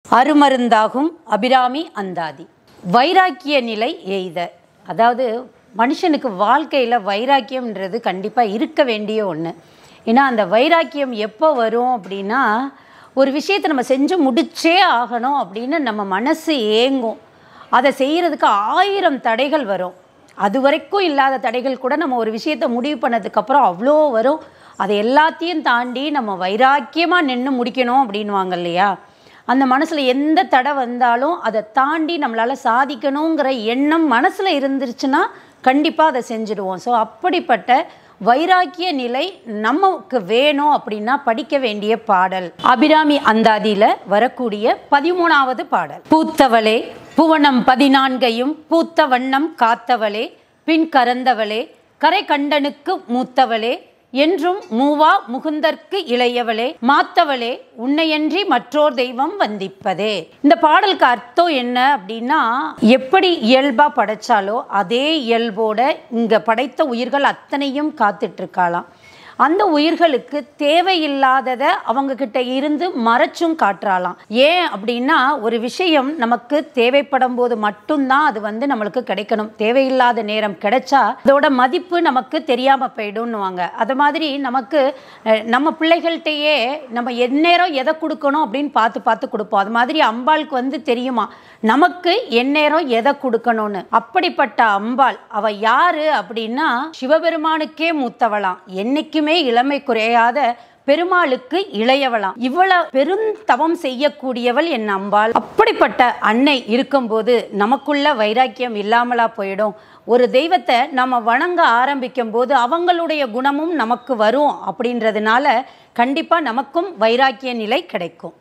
அருமருந்தாகும் அபிராமி அந்தாதி வைராக்கிய நிலை எய்த அதாவது மனுஷனுக்கு வாழ்க்கையில் வைராக்கியம்ன்றது கண்டிப்பாக இருக்க வேண்டிய ஒன்று ஏன்னா அந்த வைராக்கியம் எப்போ வரும் அப்படின்னா ஒரு விஷயத்தை நம்ம செஞ்சு முடிச்சே ஆகணும் அப்படின்னு நம்ம மனசு ஏங்கும் அதை செய்கிறதுக்கு ஆயிரம் தடைகள் வரும் அது வரைக்கும் இல்லாத தடைகள் கூட நம்ம ஒரு விஷயத்தை முடிவு பண்ணதுக்கப்புறம் அவ்வளோ வரும் அதை எல்லாத்தையும் தாண்டி நம்ம வைராக்கியமாக நின்று முடிக்கணும் அப்படின்வாங்க இல்லையா அந்த மனசில் எந்த தடை வந்தாலும் அதை தாண்டி நம்மளால் சாதிக்கணுங்கிற எண்ணம் மனசில் இருந்துருச்சுன்னா கண்டிப்பாக அதை செஞ்சுடுவோம் ஸோ அப்படிப்பட்ட வைராக்கிய நிலை நமக்கு வேணும் அப்படின்னா படிக்க வேண்டிய பாடல் அபிராமி அந்தாதியில் வரக்கூடிய பதிமூணாவது பாடல் பூத்தவளே புவனம் பதினான்கையும் பூத்த வண்ணம் காத்தவளே பின் கறந்தவளே கரை கண்டனுக்கு மூத்தவளே என்றும் மூவா முகுந்தற்கு இளையவளே மாத்தவளே உன்னையன்றி மற்றோர் தெய்வம் வந்திப்பதே இந்த பாடலுக்கு அர்த்தம் என்ன அப்படின்னா எப்படி இயல்பா படைச்சாலோ அதே இயல்போட இங்க படைத்த உயிர்கள் அத்தனையும் காத்துட்டு இருக்காளாம் அந்த உயிர்களுக்கு தேவையில்லாததை அவங்க கிட்ட இருந்து மறைச்சும் காட்டுறாளாம் ஏன் அப்படின்னா ஒரு விஷயம் நமக்கு தேவைப்படும் போது மட்டும்தான் அது வந்து நம்மளுக்கு கிடைக்கணும் தேவையில்லாத நேரம் கிடைச்சா அதோட மதிப்பு நமக்கு தெரியாம போயிடும்னுவாங்க அது மாதிரி நமக்கு அஹ், நம்ம பிள்ளைகள்கிட்டயே நம்ம எந்நேரம் எதை கொடுக்கணும் அப்படின்னு பார்த்து பார்த்து கொடுப்போம் அது மாதிரி அம்பாளுக்கு வந்து தெரியுமா நமக்கு எந்நேரம் எதை கொடுக்கணும்னு அப்படிப்பட்ட அம்பாள் அவ யாரு அப்படின்னா சிவபெருமானுக்கே மூத்தவளாம் என்னைக்குமே இளமை குறையாத பெருமாளுக்கு இளையவளாம் இவ்வளவு பெருந்தவம் செய்யக்கூடியவள் என் அம்பாள் அப்படிப்பட்ட அன்னை இருக்கும்போது நமக்குள்ள வைராக்கியம் இல்லாமலா போயிடும் ஒரு தெய்வத்தை நம்ம வணங்க ஆரம்பிக்கும் போது அவங்களுடைய குணமும் நமக்கு வரும் அப்படின்றதுனால கண்டிப்பா நமக்கும் வைராக்கிய நிலை கிடைக்கும்